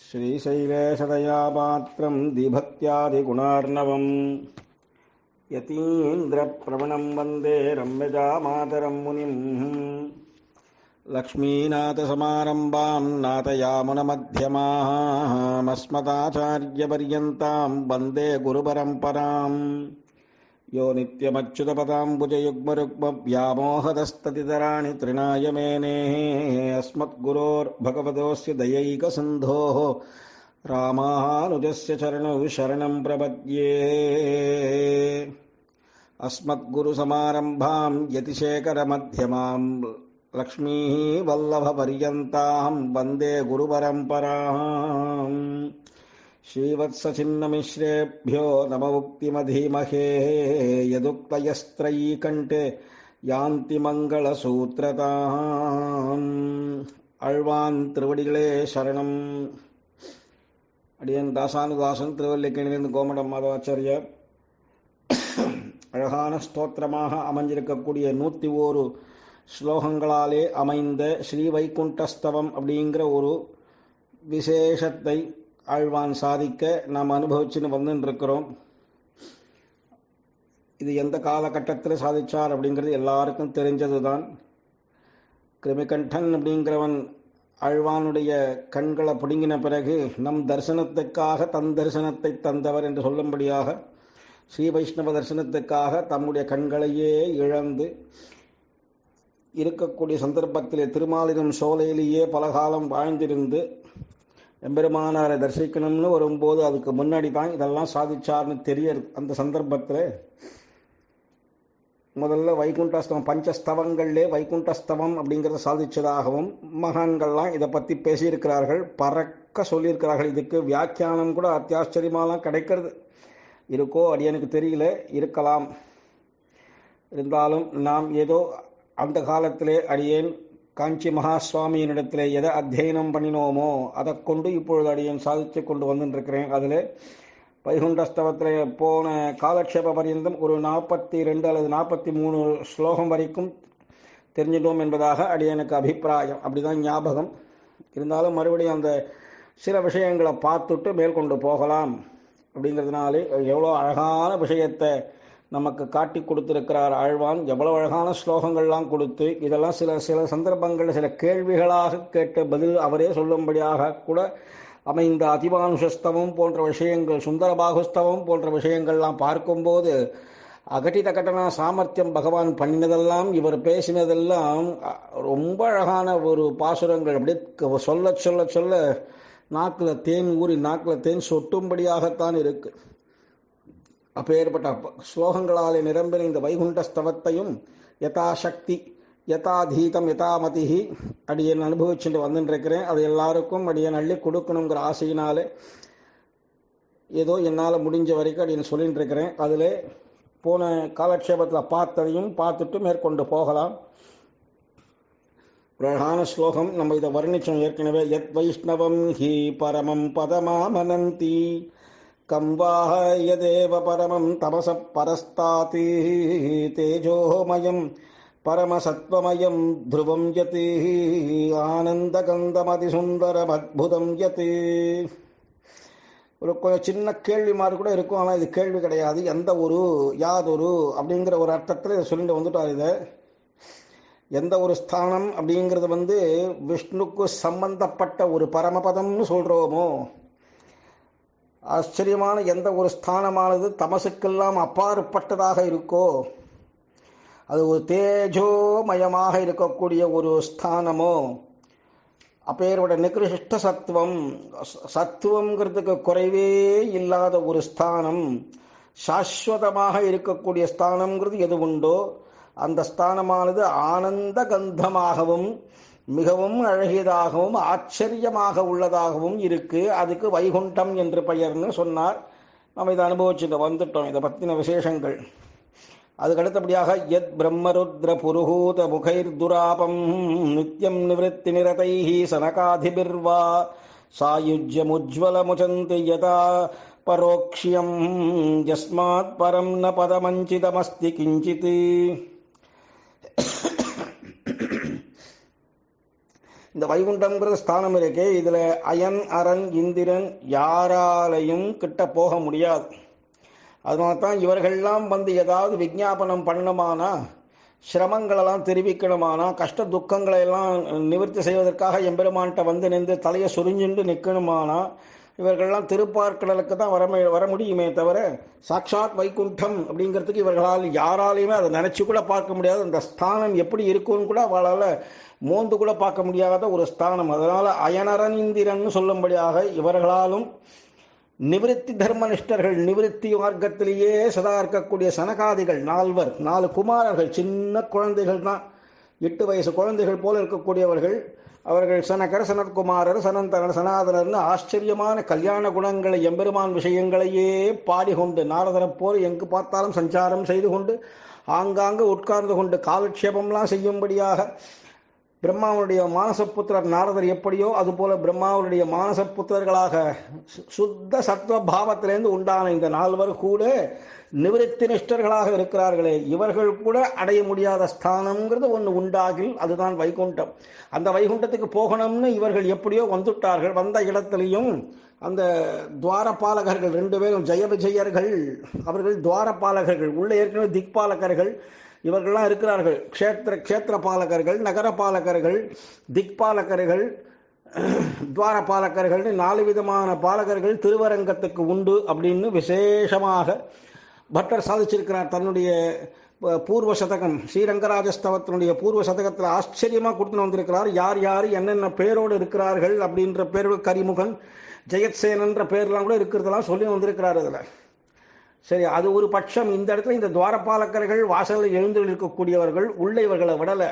श्रीशैलेशदयापात्रं दिभक्त्यादिगुणार्णवम् यतीन्द्रप्रवणं वन्दे रम्यजामातरं मुनिम् लक्ष्मीनाथसमारम्भां नाथयामुनमध्यमामस्मदाचार्यपर्यन्तां वन्दे गुरुपरम्पराम् यो नित्यमच्युतपदाम्बुजयुग्मरुग्मव्यामोहदस्ततितराणि तृणाय मेनेः अस्मद्गुरोर्भगवतोऽस्य दयैकसिन्धोः रामानुजस्य चरणौ शरणं प्रपद्ये अस्मद्गुरुसमारम्भां यतिशेखरमध्यमाम् लक्ष्मीः वल्लभपर्यन्तां वन्दे गुरुपरम्पराम् श्रीवत्सचिन्नमिश्रेभ्यो नममुक्तिमधीमहे यदुक्तयस्त्रयीकण्ठे யாந்தி மங்கள சூத்திரதாம் அழ்வான் திருவடிகளே சரணம் அடியன் தாசானுதாசன் திருவல்லிக்கிணிலிருந்து கோமடம் மாதவாச்சாரியர் அழகான ஸ்தோத்திரமாக அமைஞ்சிருக்கக்கூடிய நூற்றி ஓரு ஸ்லோகங்களாலே அமைந்த ஸ்ரீ வைகுண்டஸ்தவம் அப்படிங்கிற ஒரு விசேஷத்தை ஆழ்வான் சாதிக்க நாம் அனுபவிச்சுன்னு வந்துட்டு இருக்கிறோம் இது எந்த காலகட்டத்தில் சாதிச்சார் அப்படிங்கிறது எல்லாருக்கும் தெரிஞ்சது தான் கிருமிகண்டன் அப்படிங்கிறவன் ஆழ்வானுடைய கண்களை பிடுங்கின பிறகு நம் தரிசனத்துக்காக தன் தரிசனத்தை தந்தவர் என்று சொல்லும்படியாக ஸ்ரீ வைஷ்ணவ தரிசனத்துக்காக தம்முடைய கண்களையே இழந்து இருக்கக்கூடிய சந்தர்ப்பத்திலே திருமாலினம் சோலையிலேயே பலகாலம் வாழ்ந்திருந்து எம்பெருமானாரை தரிசிக்கணும்னு வரும்போது அதுக்கு முன்னாடி தான் இதெல்லாம் சாதிச்சார்னு தெரிய அந்த சந்தர்ப்பத்தில் முதல்ல வைகுண்டஸ்தவம் பஞ்சஸ்தவங்கள்லே வைகுண்டஸ்தவம் அப்படிங்கிறத சாதிச்சதாகவும் மகான்கள்லாம் இதை பற்றி பேசியிருக்கிறார்கள் பறக்க சொல்லியிருக்கிறார்கள் இதுக்கு வியாக்கியானம் கூட அத்தியாச்சரியமாலாம் கிடைக்கிறது இருக்கோ அடியனுக்கு தெரியல இருக்கலாம் இருந்தாலும் நாம் ஏதோ அந்த காலத்திலே அடியேன் காஞ்சி மகாசுவாமியினிடத்தில் எதை அத்தியனம் பண்ணினோமோ அதை கொண்டு இப்பொழுது அடியன் சாதித்து கொண்டு வந்துருக்கிறேன் அதில் வைகுண்டஸ்தவத்தில் போன காலக்ஷேப பரியந்தம் ஒரு நாற்பத்தி ரெண்டு அல்லது நாற்பத்தி மூணு ஸ்லோகம் வரைக்கும் தெரிஞ்சிட்டோம் என்பதாக அடியனுக்கு அபிப்பிராயம் அப்படிதான் ஞாபகம் இருந்தாலும் மறுபடியும் அந்த சில விஷயங்களை பார்த்துட்டு மேற்கொண்டு போகலாம் அப்படிங்கிறதுனாலே எவ்வளோ அழகான விஷயத்தை நமக்கு காட்டி கொடுத்திருக்கிறார் ஆழ்வான் எவ்வளவு அழகான ஸ்லோகங்கள்லாம் கொடுத்து இதெல்லாம் சில சில சந்தர்ப்பங்களில் சில கேள்விகளாக கேட்ட பதில் அவரே சொல்லும்படியாக கூட அமைந்த அதிமானுஷஸ்தவம் போன்ற விஷயங்கள் சுந்தரபாகுஸ்தவம் போன்ற விஷயங்கள்லாம் பார்க்கும்போது அகட்டித கட்டண சாமர்த்தியம் பகவான் பண்ணினதெல்லாம் இவர் பேசினதெல்லாம் ரொம்ப அழகான ஒரு பாசுரங்கள் அப்படியே சொல்ல சொல்ல சொல்ல நாக்கில் தேன் ஊறி நாக்கில் தேன் சொட்டும்படியாகத்தான் இருக்கு அப்பேற்பட்ட ஸ்லோகங்களாலே நிரம்பின இந்த வைகுண்டஸ்தவத்தையும் யதாசக்தி யதாதீதம் யதாமதி அடியன் அனுபவிச்சுட்டு வந்துட்டுருக்கிறேன் அது எல்லாருக்கும் அடியன் அள்ளி கொடுக்கணுங்கிற ஆசையினாலே ஏதோ என்னால் முடிஞ்ச வரைக்கும் அடியன் சொல்லிட்டு இருக்கிறேன் அதில் போன காலக்ஷேபத்தில் பார்த்ததையும் பார்த்துட்டு மேற்கொண்டு போகலாம் ஒரு அழகான ஸ்லோகம் நம்ம இதை வர்ணிச்சோம் ஏற்கனவே யத் வைஷ்ணவம் ஹி பரமம் பதமாமனந்தி கம்வாஹயதேவ பரமம் தமச பரஸ்தாதி தேஜோமயம் பரமசத்வமயம் த்ருவம் யத் ஆனந்தகந்தமதிசுந்தரமத்புதம் யத் ஒரு கொஞ்சம் சின்ன கேள்வி மாதிரி கூட இருக்கும் ஆனால் இது கேள்வி கிடையாது எந்த ஒரு யாதொரு அப்படிங்கிற ஒரு அர்த்தத்தில் இதை சொல்லிட்டு வந்துட்டார் இதை எந்த ஒரு ஸ்தானம் அப்படிங்கிறது வந்து விஷ்ணுக்கு சம்பந்தப்பட்ட ஒரு பரமபதம்னு சொல்கிறோமோ ஆச்சரியமான எந்த ஒரு ஸ்தானமானது தமசுக்கெல்லாம் அப்பாற்பட்டதாக இருக்கோ அது ஒரு தேஜோமயமாக இருக்கக்கூடிய ஒரு ஸ்தானமோ அப்பேரோட நிகிருஷ்ட சத்துவம் சத்துவங்கிறதுக்கு குறைவே இல்லாத ஒரு ஸ்தானம் சாஸ்வதமாக இருக்கக்கூடிய ஸ்தானம்ங்கிறது எது உண்டோ அந்த ஸ்தானமானது ஆனந்த கந்தமாகவும் மிகவும் அழகியதாகவும் ஆச்சரியமாக உள்ளதாகவும் இருக்கு அதுக்கு வைகுண்டம் என்று பெயர்னு சொன்னார் நம்ம இதை அனுபவிச்சுட்டு வந்துட்டோம் இதை பற்றின விசேஷங்கள் அதுக்கு அடுத்தபடியாக யத் பிரம்மருத்ர புருகூத முகைர் துராபம் நித்யம் நிவத்தி நிரதைஹி சனகாதிபிர்வா சாயுஜ்யமுஜ்வலமுச்சந்தி யதா பரோக்ஷியம் யஸ்மாத் பரம் ந பதமஞ்சிதமஸ்தி கிஞ்சித் இந்த வைகுண்டம்ங்கிற ஸ்தானம் இருக்கே இதுல அயன் அரண் இந்திரன் யாராலையும் கிட்ட போக முடியாது அதனால தான் இவர்கள்லாம் வந்து ஏதாவது விஜாபனம் பண்ணணுமானா சிரமங்களெல்லாம் தெரிவிக்கணுமானா கஷ்ட துக்கங்களை எல்லாம் நிவர்த்தி செய்வதற்காக எம்பெருமான்கிட்ட வந்து நின்று தலையை சுரிஞ்சுண்டு நிற்கணுமானா இவர்கள்லாம் திருப்பார்க்கடலுக்கு தான் வர வர முடியுமே தவிர சாட்சாத் வைகுண்டம் அப்படிங்கிறதுக்கு இவர்களால் யாராலையுமே அதை நினைச்சு கூட பார்க்க முடியாது அந்த ஸ்தானம் எப்படி இருக்கும்னு கூட அவளால் மோந்து கூட பார்க்க முடியாத ஒரு ஸ்தானம் அதனால அயனரன் இந்திரன் சொல்லும்படியாக இவர்களாலும் நிவிருத்தி தர்மனிஷ்டர்கள் நிவிருத்தி மார்க்கத்திலேயே சதா இருக்கக்கூடிய சனகாதிகள் நால்வர் நாலு குமாரர்கள் சின்ன குழந்தைகள் தான் எட்டு வயசு குழந்தைகள் போல இருக்கக்கூடியவர்கள் அவர்கள் சனகர் சனத்குமாரர் சனந்தனர் சனாதனர்னு ஆச்சரியமான கல்யாண குணங்களை எம்பெருமான் விஷயங்களையே பாடிக்கொண்டு நாரதரைப் போல் எங்கு பார்த்தாலும் சஞ்சாரம் செய்து கொண்டு ஆங்காங்கு உட்கார்ந்து கொண்டு காலட்சேபம்லாம் செய்யும்படியாக பிரம்மாவுடைய மானசப்புத்திரர் நாரதர் எப்படியோ அதுபோல பிரம்மாவுடைய மானசப்புத்திரர்களாக சுத்த சத்வ பாவத்திலேருந்து உண்டான இந்த நால்வர் கூட நிவிருத்தி நிஷ்டர்களாக இருக்கிறார்களே இவர்கள் கூட அடைய முடியாத ஸ்தானம்ங்கிறது ஒன்று உண்டாகில் அதுதான் வைகுண்டம் அந்த வைகுண்டத்துக்கு போகணும்னு இவர்கள் எப்படியோ வந்துட்டார்கள் வந்த இடத்துலையும் அந்த துவாரபாலகர்கள் ரெண்டு பேரும் ஜெய விஜயர்கள் அவர்கள் துவாரபாலகர்கள் உள்ள ஏற்கனவே திக்பாலகர்கள் இவர்கள்லாம் இருக்கிறார்கள் க்ஷேத்திர க்ஷேத்திர பாலகர்கள் நகர பாலகர்கள் திக்பாலகர்கள் துவாரபாலகர்கள்னு நாலு விதமான பாலகர்கள் திருவரங்கத்துக்கு உண்டு அப்படின்னு விசேஷமாக பட்டர் சாதிச்சிருக்கிறார் தன்னுடைய பூர்வ சதகம் ஸ்ரீரங்கராஜஸ்தவத்தினுடைய பூர்வ சதகத்தில் ஆச்சரியமாக கொடுத்துன்னு வந்திருக்கிறார் யார் யார் என்னென்ன பேரோடு இருக்கிறார்கள் அப்படின்ற பேர் கரிமுகன் ஜெயத்சேனன்ற பேர்லாம் கூட இருக்கிறதெல்லாம் சொல்லி வந்திருக்கிறார் அதில் சரி அது ஒரு பட்சம் இந்த இடத்துல இந்த துவாரபாலக்கர்கள் வாசலில் எழுந்து இருக்கக்கூடியவர்கள் உள்ள இவர்களை விடலை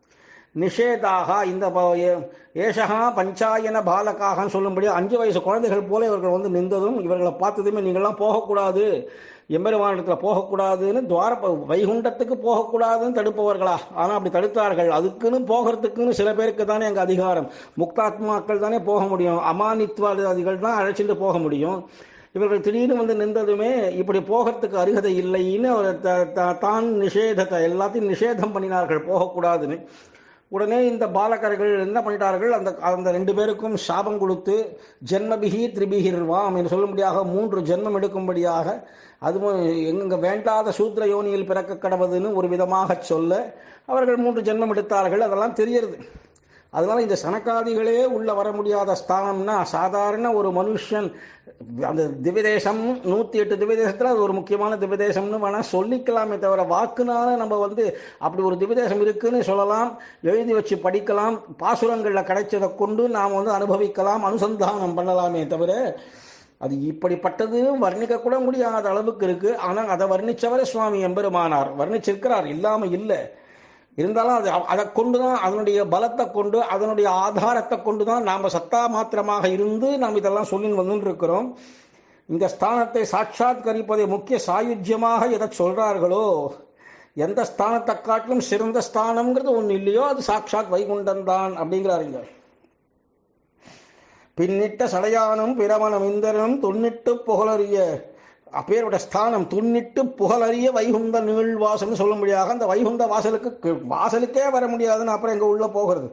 நிஷேதாக இந்த ஏஷகா பஞ்சாயன பாலகாகன்னு சொல்லும்படி அஞ்சு வயசு குழந்தைகள் போல இவர்கள் வந்து நின்றதும் இவர்களை பார்த்ததுமே நீங்கள்லாம் போகக்கூடாது எம்பெருமானிடத்தில் போகக்கூடாதுன்னு துவார வைகுண்டத்துக்கு போகக்கூடாதுன்னு தடுப்பவர்களா ஆனால் அப்படி தடுத்தார்கள் அதுக்குன்னு போகிறதுக்குன்னு சில பேருக்கு தானே அங்கே அதிகாரம் முக்தாத்மாக்கள் தானே போக முடியும் அமானித்வாதிகள் தான் அழைச்சிட்டு போக முடியும் இவர்கள் திடீர்னு வந்து நின்றதுமே இப்படி போகிறதுக்கு அருகதை இல்லைன்னு தான் நிஷேதத்தை எல்லாத்தையும் நிஷேதம் பண்ணினார்கள் போகக்கூடாதுன்னு உடனே இந்த பாலகர்கள் என்ன பண்ணிட்டார்கள் அந்த அந்த ரெண்டு பேருக்கும் சாபம் கொடுத்து ஜென்மபிகி திரிபிகிர்வாம் என்று சொல்லும்படியாக மூன்று ஜென்மம் எடுக்கும்படியாக அதுவும் எங்க வேண்டாத சூத்திர யோனியில் பிறக்க கடவுதுன்னு ஒரு விதமாக சொல்ல அவர்கள் மூன்று ஜென்மம் எடுத்தார்கள் அதெல்லாம் தெரியறது அதனால இந்த சனக்காதிகளே உள்ள வர முடியாத ஸ்தானம்னா சாதாரண ஒரு மனுஷன் அந்த திவ்யதேசம் நூத்தி எட்டு திவ்யதேசத்துல அது ஒரு முக்கியமான திவ்யதேசம்னு வேணா சொல்லிக்கலாமே தவிர வாக்குனால நம்ம வந்து அப்படி ஒரு திவ்யதேசம் இருக்குன்னு சொல்லலாம் எழுதி வச்சு படிக்கலாம் பாசுரங்கள்ல கிடைச்சதை கொண்டு நாம் வந்து அனுபவிக்கலாம் அனுசந்தானம் பண்ணலாமே தவிர அது இப்படிப்பட்டது வர்ணிக்க கூட முடியாத அளவுக்கு இருக்கு ஆனால் அதை வர்ணிச்சவரே சுவாமி எம்பெருமானார் வர்ணிச்சிருக்கிறார் இல்லாம இல்லை இருந்தாலும் அது அதை கொண்டு தான் அதனுடைய பலத்தை கொண்டு அதனுடைய ஆதாரத்தை கொண்டு தான் நாம் சத்தா மாத்திரமாக இருந்து நாம் இதெல்லாம் சொல்லி வந்து இருக்கிறோம் இந்த ஸ்தானத்தை சாட்சாத்கரிப்பதை முக்கிய சாயுஜ்யமாக எதை சொல்றார்களோ எந்த ஸ்தானத்தை காட்டிலும் சிறந்த ஸ்தானம்ங்கிறது ஒன்று இல்லையோ அது சாட்சாத் வைகுண்டம் தான் அப்படிங்கிறாருங்க பின்னிட்ட சடையானும் பிரமணம் இந்திரனும் துண்ணிட்டு புகழறிய அப்பேரோட ஸ்தானம் துண்ணிட்டு புகழறிய வைகுந்த நீழ்வாசல்னு சொல்ல முடியாத அந்த வைகுந்த வாசலுக்கு வாசலுக்கே வர முடியாதுன்னு அப்புறம் எங்க உள்ள போகிறது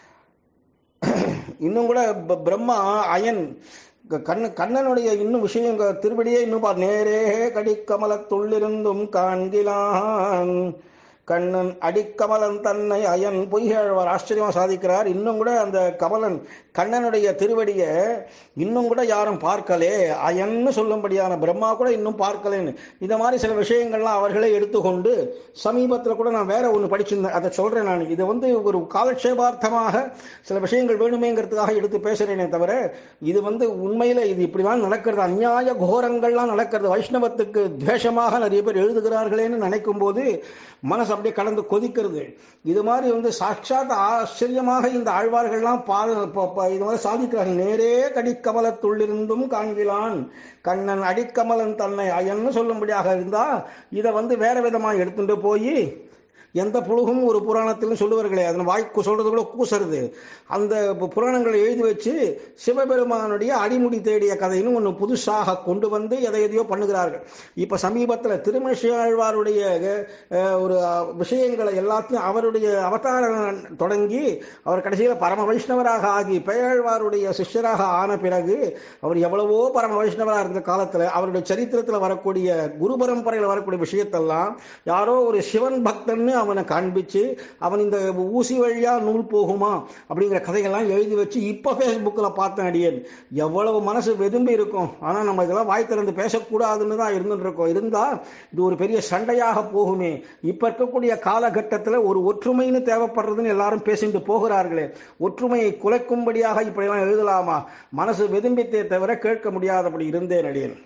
இன்னும் கூட பிரம்மா அயன் கண்ணு கண்ணனுடைய இன்னும் விஷயம் திருவடியே இன்னும் பார் நேரே கடிக்கமலத்துள்ளிருந்தும் காண்கிலான் கண்ணன் அடிக்கமலன் தன்னை அயன் பொய்கழ்வார் ஆச்சரியமா சாதிக்கிறார் இன்னும் கூட அந்த கமலன் கண்ணனுடைய திருவடியை இன்னும் கூட யாரும் பார்க்கலே அயன்னு சொல்லும்படியான பிரம்மா கூட இன்னும் பார்க்கலேன்னு இந்த மாதிரி சில விஷயங்கள்லாம் அவர்களே எடுத்துக்கொண்டு சமீபத்தில் கூட நான் வேற ஒன்று படிச்சிருந்தேன் அதை சொல்றேன் நான் இது வந்து ஒரு காலட்சேபார்த்தமாக சில விஷயங்கள் வேணுமேங்கிறதுக்காக எடுத்து பேசுறேனே தவிர இது வந்து உண்மையில இது இப்படிதான் நடக்கிறது அந்நியாய கோரங்கள்லாம் நடக்கிறது வைஷ்ணவத்துக்கு துவேஷமாக நிறைய பேர் எழுதுகிறார்களேன்னு நினைக்கும் போது மனசு அப்படியே கடந்து கொதிக்கிறது இது மாதிரி வந்து சாட்சாத் ஆச்சரியமாக இந்த ஆழ்வார்கள்லாம் பா இது மாதிரி சாதிக்கிறாங்க நேரே கடிக்கமலத்துள்ளிருந்தும் காண்கிறான் கண்ணன் அடிக்கமலன் தன்னை அயன்னு சொல்லும்படியாக இருந்தா இதை வந்து வேற விதமாக எடுத்துட்டு போய் எந்த புழுகும் ஒரு புராணத்திலும் சொல்லுவார்களே அதன் வாய்க்கு சொல்றது கூட கூசுறது அந்த பு- புராணங்களை எழுதி வச்சு சிவபெருமானுடைய அடிமுடி தேடிய கதைன்னு ஒன்று புதுசாக கொண்டு வந்து எதை எதையோ பண்ணுகிறார்கள் இப்போ சமீபத்தில் திருமணிஷாழ்வாருடைய அஹ், ஒரு அஹ், விஷயங்களை எல்லாத்தையும் அவருடைய அவதாரம் தொடங்கி அவர் கடைசியில் பரம வைஷ்ணவராக ஆகி பெயழ்வாருடைய சிஷ்யராக ஆன பிறகு அவர் எவ்வளவோ பரம வைஷ்ணவராக இருந்த காலத்தில் அவருடைய சரித்திரத்தில் வரக்கூடிய குரு பரம்பரையில் வரக்கூடிய விஷயத்தெல்லாம் யாரோ ஒரு சிவன் பக்தன்னு அவனை காண்பிச்சு அவன் இந்த ஊசி வழியா நூல் போகுமா அப்படிங்கிற கதைகள்லாம் எழுதி வச்சு இப்போ ஃபேஸ்புக்கில் பார்த்தேன் அடியேன் எவ்வளவு மனசு வெதும்பி இருக்கும் ஆனால் நம்ம இதெல்லாம் வாய் திறந்து பேசக்கூடாதுன்னு தான் இருந்துட்டு இருக்கோம் இருந்தால் இது ஒரு பெரிய சண்டையாக போகுமே இப்போ இருக்கக்கூடிய காலகட்டத்தில் ஒரு ஒற்றுமைன்னு தேவைப்படுறதுன்னு எல்லாரும் பேசிட்டு போகிறார்களே ஒற்றுமையை குலைக்கும்படியாக இப்படியெல்லாம் எழுதலாமா மனசு வெதும்பித்தே தவிர கேட்க முடியாதபடி இருந்தேன் அடியேன்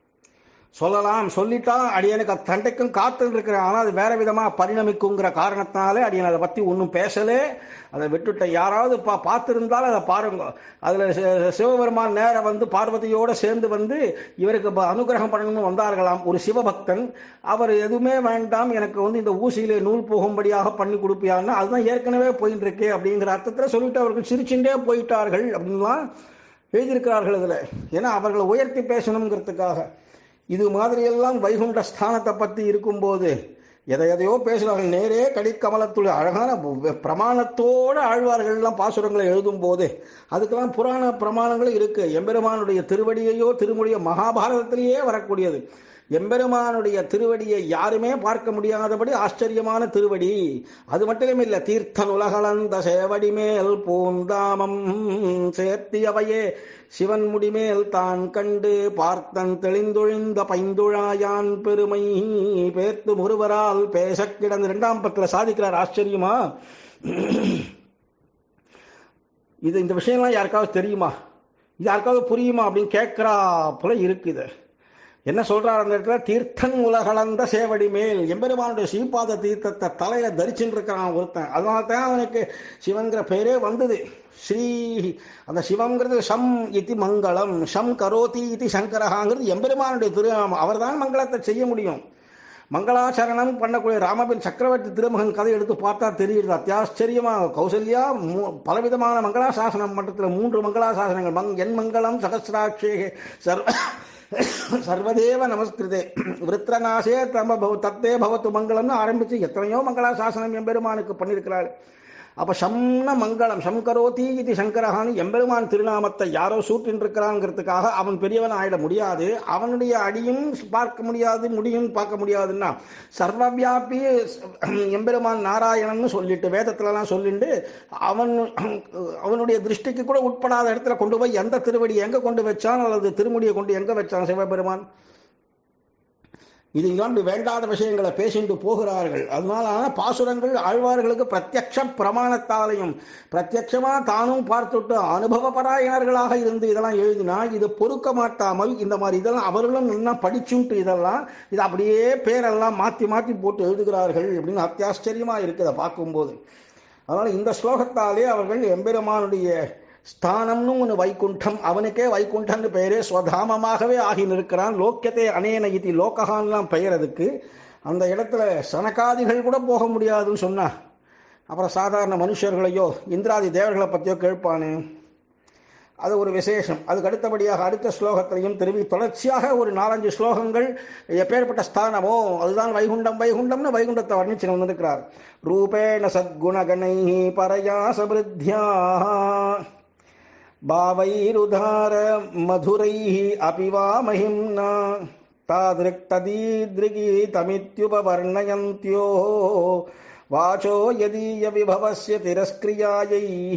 சொல்லலாம் சொல்லிட்டா அடியனுக்கு தண்டைக்கும் காத்து இருக்கிறேன் ஆனால் அது வேற விதமாக பரிணமிக்குங்கிற காரணத்தினாலே அடியன் அதை பற்றி ஒன்றும் பேசலே அதை விட்டுட்டேன் யாராவது பா பார்த்துருந்தாலும் அதை பாருங்க அதில் சிவபெருமான் நேரம் வந்து பார்வதியோடு சேர்ந்து வந்து இவருக்கு ப- அனுகிரகம் பண்ணணும்னு வந்தார்களாம் ஒரு சிவபக்தன் அவர் எதுவுமே வேண்டாம் எனக்கு வந்து இந்த ஊசியிலே நூல் போகும்படியாக பண்ணி கொடுப்பியான்னு அதுதான் ஏற்கனவே போயிட்டு இருக்கே அப்படிங்கிற அர்த்தத்தில் சொல்லிட்டு அவர்கள் சிரிச்சுட்டே போயிட்டார்கள் அப்படின்லாம் எழுதியிருக்கிறார்கள் இதில் ஏன்னா அவர்களை உயர்த்தி பேசணுங்கிறதுக்காக இது மாதிரியெல்லாம் வைகுண்ட ஸ்தானத்தை பற்றி இருக்கும்போது எதை எதையோ பேசுகிறார்கள் நேரே கடிக்கமலத்துடைய அழகான வ- பிரமாணத்தோட ஆழ்வார்கள்லாம் பாசுரங்களை எழுதும் போது அதுக்கெல்லாம் புராண பிரமாணங்கள் இருக்கு எம்பெருமானுடைய திருவடியையோ திருமொழியோ மகாபாரதத்திலேயே வரக்கூடியது எம்பெருமானுடைய திருவடியை யாருமே பார்க்க முடியாதபடி ஆச்சரியமான திருவடி அது மட்டும் இல்லை தீர்த்தன் உலகளந்த சேவடி மேல் பூந்தாமம் சேர்த்தியவையே சிவன் முடிமேல் தான் கண்டு பார்த்தன் தெளிந்தொழிந்த பைந்துழாயான் பெருமை பேர்த்து முருவரால் பேசக் கிடந்து இரண்டாம் பத்துல சாதிக்கிறார் ஆச்சரியமா இது இந்த விஷயம்லாம் யாருக்காவது தெரியுமா இது யாருக்காவது புரியுமா அப்படின்னு கேட்கிறா போல இருக்குது என்ன சொல்றார் அந்த இடத்துல தீர்த்தன் உலகளந்த சேவடி மேல் எம்பெருமானுடைய ஸ்ரீபாத தீர்த்தத்தை தலையில தரிச்சுட்டு இருக்கிறான் ஒருத்தன் அதனால தான் அவனுக்கு சிவங்கிற பேரே வந்தது ஸ்ரீ அந்த சிவங்கிறது ஷம் இதி மங்களம் ஷம் கரோதி இதி சங்கரஹாங்கிறது எம்பெருமானுடைய திருநாமம் அவர்தான் மங்களத்தை செய்ய முடியும் மங்களாச்சரணம் பண்ணக்கூடிய ராமபின் சக்கரவர்த்தி திருமகன் கதை எடுத்து பார்த்தா தெரியுது அத்தியாச்சரியமா கௌசல்யா மூ- பலவிதமான மங்களாசாசனம் மட்டத்தில் மூன்று மங்களாசாசனங்கள் மங் என் மங்களம் சகசிராட்சே சர்வ சர்வதேவ நமஸ்கிருதே விருத்ரநாசே தம பவ தத்தே பவத்து மங்களம்னு ஆரம்பிச்சு எத்தனையோ மங்களாசாசனம் எம்பெருமானுக்கு பண்ணியிருக்கிறார் அப்ப சம்ன மங்களம் சங்கரோதி இது சங்கரஹான்னு எம்பெருமான் திருநாமத்தை யாரோ சூட்டின்றிருக்கிறாங்கிறதுக்காக அவன் பெரியவன் ஆயிட முடியாது அவனுடைய அடியும் பார்க்க முடியாது முடியும் பார்க்க முடியாதுன்னா சர்வவியாபி எம்பெருமான் நாராயணன்னு சொல்லிட்டு வேதத்துலலாம் சொல்லிட்டு அவன் அவனுடைய திருஷ்டிக்கு கூட உட்படாத இடத்துல கொண்டு போய் எந்த திருவடி எங்க கொண்டு வச்சான் அல்லது திருமுடியை கொண்டு எங்க வச்சான் சிவபெருமான் இது இல்லாண்டு வேண்டாத விஷயங்களை பேசிட்டு போகிறார்கள் அதனால பாசுரங்கள் ஆழ்வார்களுக்கு பிரத்யக்ஷ பிரமாணத்தாலையும் பிரத்யட்சமா தானும் பார்த்துட்டு அனுபவபராயணர்களாக இருந்து இதெல்லாம் எழுதினா இது பொறுக்க மாட்டாமல் இந்த மாதிரி இதெல்லாம் அவர்களும் என்ன படிச்சுட்டு இதெல்லாம் இது அப்படியே பேரெல்லாம் மாற்றி மாற்றி போட்டு எழுதுகிறார்கள் அப்படின்னு அத்தியாச்சரியமா இருக்குது பார்க்கும்போது அதனால இந்த ஸ்லோகத்தாலே அவர்கள் எம்பெருமானுடைய ஸ்தானம்னு ஒன்று வைகுண்டம் அவனுக்கே வைகுண்டம்னு பெயரே ஸ்வதாமமாகவே ஆகி நிற்கிறான் லோக்கியத்தை அனேன இதி லோககான்லாம் பெயர் அதுக்கு அந்த இடத்துல சனகாதிகள் கூட போக முடியாதுன்னு சொன்னா அப்புறம் சாதாரண மனுஷர்களையோ இந்திராதி தேவர்களை பற்றியோ கேட்பானே அது ஒரு விசேஷம் அதுக்கு அடுத்தபடியாக அடுத்த ஸ்லோகத்திலையும் திரும்பி தொடர்ச்சியாக ஒரு நாலஞ்சு ஸ்லோகங்கள் எப்பேற்பட்ட ஸ்தானமோ அதுதான் வைகுண்டம் வைகுண்டம்னு வைகுண்டத்தை வர்ணிச்சு வந்திருக்கிறார் ரூபேண சத்குணகணை பரயா சபிருத்தியா பாவைருதார மதுரைः अपि वा महिम्ना तादृक्तदीदृगी तमित्युपवर्णयन्त्यो वाचो यदीयविभवस्य तिरस्क्रियायैः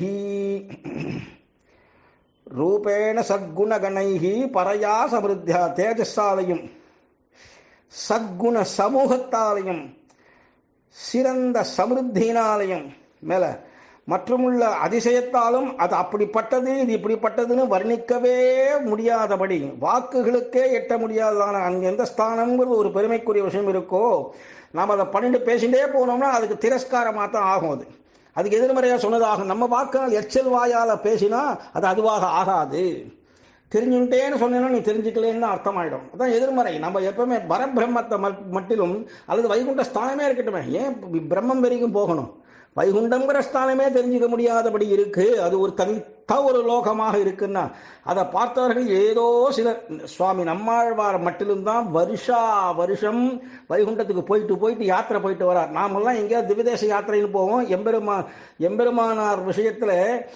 ரூபேண சத்குணகணைஹி பரையா சமிருத்தியா தேஜஸாலையும் சத்குண சமூகத்தாலையும் சிறந்த சமிருத்தினாலையும் மேல மற்றுமுள்ள அதிசயத்தாலும் அது அப்படிப்பட்டது இது இப்படிப்பட்டதுன்னு வர்ணிக்கவே முடியாதபடி வாக்குகளுக்கே எட்ட முடியாததான அங்கே எந்த ஸ்தானம்ங்கிறது ஒரு பெருமைக்குரிய விஷயம் இருக்கோ நாம் அதை பண்ணிட்டு பேசிட்டே போனோம்னா அதுக்கு திரஸ்காரமாக தான் ஆகும் அது அதுக்கு எதிர்மறையாக சொன்னதாகும் நம்ம வாக்கால் எச்சல் வாயால் பேசினா அது அதுவாக ஆகாது தெரிஞ்சுட்டேன்னு சொன்னேன்னா நீ தெரிஞ்சுக்கலேன்னு அர்த்தமாயிடும் அதான் எதிர்மறை நம்ம எப்பவுமே பரபிரம்மத்தை மட்- மட்டிலும் அல்லது வைகுண்ட ஸ்தானமே இருக்கட்டுமே ஏன் பிரம்மம் வரைக்கும் போகணும் வைகுண்டங்கிற ஸ்தானமே தெரிஞ்சுக்க முடியாதபடி இருக்கு அது ஒரு தனித்த ஒரு லோகமாக இருக்குன்னா அதை பார்த்தவர்கள் ஏதோ சில சுவாமி நம்மாழ்வார் மட்டிலும்தான் வருஷா வருஷம் வைகுண்டத்துக்கு போயிட்டு போயிட்டு யாத்திரை போயிட்டு வரார் நாமெல்லாம் எங்கேயாவது திவிதேச யாத்திரைன்னு போவோம் எம்பெருமா எம்பெருமானார் விஷயத்துல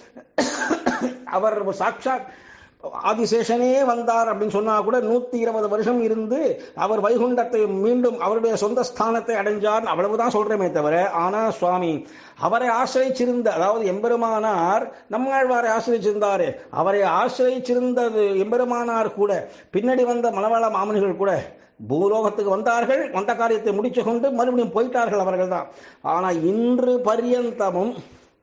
அவர் சாட்சாத் ஆதிசேஷனே வந்தார் அப்படின்னு சொன்னா கூட நூத்தி இருபது வருஷம் இருந்து அவர் வைகுண்டத்தை மீண்டும் அவருடைய சொந்த ஸ்தானத்தை அடைஞ்சார் அவ்வளவுதான் சொல்றேமே தவிர ஆனா சுவாமி அவரை ஆசிரிச்சிருந்த அதாவது எம்பெருமானார் நம்மாழ்வாரை ஆசிரிச்சிருந்தாரு அவரை ஆசிரிச்சிருந்தது எம்பெருமானார் கூட பின்னாடி வந்த மலவாள மாமனிகள் கூட பூலோகத்துக்கு வந்தார்கள் வந்த காரியத்தை முடிச்சு கொண்டு மறுபடியும் போயிட்டார்கள் அவர்கள் தான் ஆனா இன்று பரியந்தமும்